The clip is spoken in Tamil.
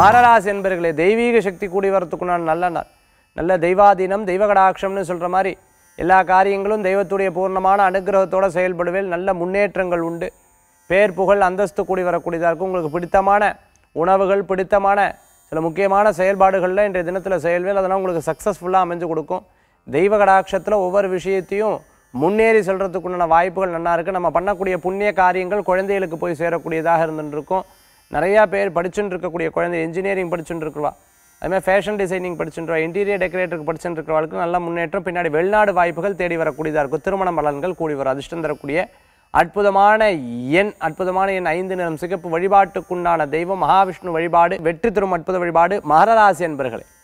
மகராசி என்பர்களே தெய்வீக சக்தி கூடி வரத்துக்குண்டான நல்ல நாள் நல்ல தெய்வாதீனம் தெய்வ கடாட்சம்னு சொல்கிற மாதிரி எல்லா காரியங்களும் தெய்வத்துடைய பூர்ணமான அனுகிரகத்தோட செயல்படுவேல் நல்ல முன்னேற்றங்கள் உண்டு பேர் புகழ் அந்தஸ்து கூடி வரக்கூடியதாக இருக்கும் உங்களுக்கு பிடித்தமான உணவுகள் பிடித்தமான சில முக்கியமான செயல்பாடுகளில் இன்றைய தினத்தில் செயல்வேல் அதெல்லாம் உங்களுக்கு சக்ஸஸ்ஃபுல்லாக அமைஞ்சு கொடுக்கும் தெய்வ கடாட்சத்தில் ஒவ்வொரு விஷயத்தையும் முன்னேறி செல்றதுக்குண்டான வாய்ப்புகள் நல்லா இருக்குது நம்ம பண்ணக்கூடிய புண்ணிய காரியங்கள் குழந்தைகளுக்கு போய் சேரக்கூடியதாக இருந்துட்டு இருக்கும் நிறையா பேர் படிச்சுட்டு இருக்கக்கூடிய குழந்தை இன்ஜினியரிங் படிச்சுட்டு இருக்கிறவா அதுமாதிரி ஃபேஷன் டிசைனிங் படிச்சுட்டு இன்டீரியர் டெக்கரேட்டருக்கு படிச்சுட்டு இருக்கிறவங்களுக்கு நல்ல முன்னேற்றம் பின்னாடி வெளிநாடு வாய்ப்புகள் தேடி வரக்கூடியதாக இருக்கும் திருமண பலன்கள் கூடி வரும் அதிர்ஷ்டம் தரக்கூடிய அற்புதமான எண் அற்புதமான எண் ஐந்து நிறம் சிகப்பு வழிபாட்டுக்குண்டான தெய்வம் மகாவிஷ்ணு வழிபாடு வெற்றி தரும் அற்புத வழிபாடு மகராசி என்பர்களே